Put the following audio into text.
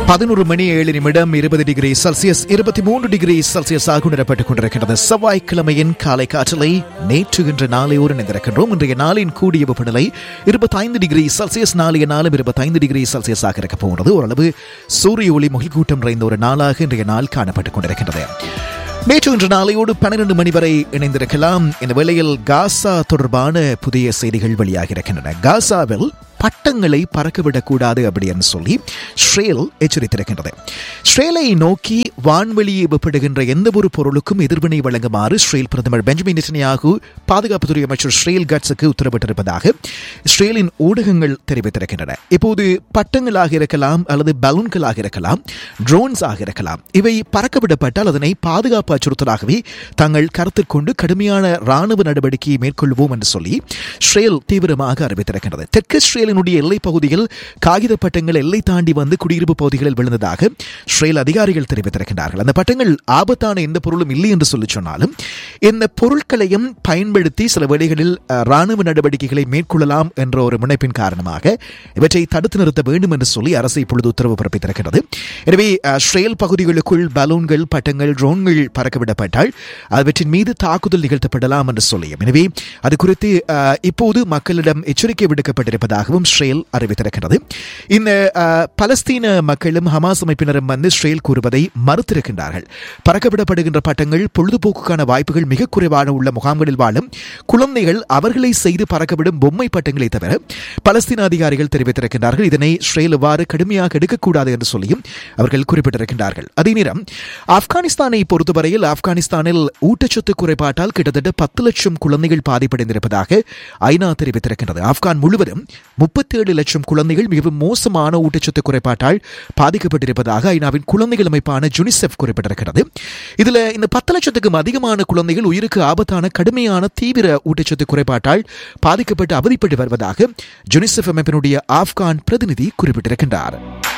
பதினோரு மணி ஏழு நிமிடம் இருபது டிகிரி செல்சியஸ் இருபத்தி மூன்று டிகிரி செல்சியஸ் ஆக உணரப்பட்டுக் கொண்டிருக்கிறது செவ்வாய்க்கிழமையின் காலை காற்றலை நேற்று இன்று நாளையோடு இணைந்திருக்கின்றோம் இன்றைய நாளின் கூடிய வெப்பநிலை இருபத்தைந்து டிகிரி செல்சியஸ் நாளைய நாளும் இருபத்தைந்து டிகிரி செல்சியஸ் ஆக இருக்க போகிறது ஓரளவு சூரிய ஒளி முகில்கூட்டம் நிறைந்த ஒரு நாளாக இன்றைய நாள் காணப்பட்டுக் கொண்டிருக்கிறது நேற்று இன்று நாளையோடு பன்னிரண்டு மணி வரை இணைந்திருக்கலாம் இந்த வேளையில் காசா தொடர்பான புதிய செய்திகள் வெளியாகி இருக்கின்றன காசாவில் பட்டங்களை பறக்கவிடக்கூடாது அப்படின்னு சொல்லி ஸ்ரேல் எச்சரித்திருக்கின்றது ஸ்ரேலை நோக்கி வான்வெளியை வெப்படுகின்ற எந்த ஒரு பொருளுக்கும் எதிர்வினை வழங்குமாறு ஸ்ரேல் பிரதமர் பெஞ்சமின் நெட்டன்யாகு பாதுகாப்புத்துறை அமைச்சர் ஸ்ரேல் கட்ஸுக்கு உத்தரவிட்டிருப்பதாக ஸ்ரேலின் ஊடகங்கள் தெரிவித்திருக்கின்றன இப்போது பட்டங்களாக இருக்கலாம் அல்லது பலூன்களாக இருக்கலாம் ட்ரோன்ஸ் ஆக இருக்கலாம் இவை பறக்கவிடப்பட்டால் அதனை பாதுகாப்பு அச்சுறுத்தலாகவே தாங்கள் கருத்தில் கொண்டு கடுமையான ராணுவ நடவடிக்கையை மேற்கொள்வோம் என்று சொல்லி ஸ்ரேல் தீவிரமாக அறிவித்திருக்கின்றது தெற்கு இஸ்ரேலினுடைய எல்லைப் பகுதியில் காகித பட்டங்கள் எல்லை தாண்டி வந்து குடியிருப்பு பகுதிகளில் விழுந்ததாக இஸ்ரேல் அதிகாரிகள் தெரிவித்திருக்கின்றார்கள் அந்த பட்டங்கள் ஆபத்தான எந்த பொருளும் இல்லை என்று சொல்லி சொன்னாலும் இந்த பொருட்களையும் பயன்படுத்தி சில வேளைகளில் அஹ், ராணுவ நடவடிக்கைகளை மேற்கொள்ளலாம் என்ற ஒரு முனைப்பின் காரணமாக இவற்றை தடுத்து நிறுத்த வேண்டும் என்று சொல்லி அரசு இப்பொழுது உத்தரவு பிறப்பித்திருக்கிறது எனவே அஹ், இஸ்ரேல் பகுதிகளுக்குள் பலூன்கள் பட்டங்கள் ட்ரோன்கள் பறக்கவிடப்பட்டால் அவற்றின் மீது தாக்குதல் நிகழ்த்தப்படலாம் என்று சொல்லியும் எனவே அது குறித்து அஹ், இப்போது மக்களிடம் எச்சரிக்கை விடுக்கப்பட்டிருப்பதாகவும் இஸ்ரேல் அறிவித்திருக்கிறது இந்த அஹ், பலஸ்தீன மக்களும் ஹமாஸ் அமைப்பினரும் வந்து இஸ்ரேல் கூறுவதை மறுத்திருக்கின்றார்கள் பறக்கவிடப்படுகின்ற பட்டங்கள் பொழுதுபோக்குக்கான வாய்ப்புகள் மிக குறைவான உள்ள முகாம்களில் வாழும் குழந்தைகள் அவர்களை செய்து பறக்கவிடும் பொம்மை பட்டங்களை தவிர பலஸ்தீன அதிகாரிகள் தெரிவித்திருக்கின்றார்கள் இதனை இஸ்ரேல் எவ்வாறு கடுமையாக எடுக்கக்கூடாது என்று சொல்லியும் அவர்கள் குறிப்பிட்டிருக்கின்றார்கள் அதே நேரம் ஆப்கானிஸ்தானை பொறுத்தவரையில் ஆப்கானிஸ்தானில் ஊட்டச்சத்து குறைபாட்டால் கிட்டத்தட்ட பத்து லட்சம் குழந்தைகள் பாதிப்படைந்திருப்பதாக ஐநா தெரிவித்திருக்கின்றது ஆப்கான் முழுவதும் முப்பத்தேழு லட்சம் குழந்தைகள் மிகவும் மோசமான ஊட்டச்சத்து குறைபாட்டால் பாதிக்கப்பட்டிருப்பதாக ஐநாவின் குழந்தைகள் அமைப்பான ஜுனிசெஃப் குறிப்பிட்டிருக்கிறது இதுல இந்த பத்து லட்சத்துக்கும் அதிகமான குழந்தைகள் உயிருக்கு ஆபத்தான கடுமையான தீவிர ஊட்டச்சத்து குறைபாட்டால் பாதிக்கப்பட்டு அவதிப்பட்டு வருவதாக ஜுனிசெஃப் அமைப்பினுடைய ஆப்கான் பிரதிநிதி குறிப்பிட்டிருக்கின்றார்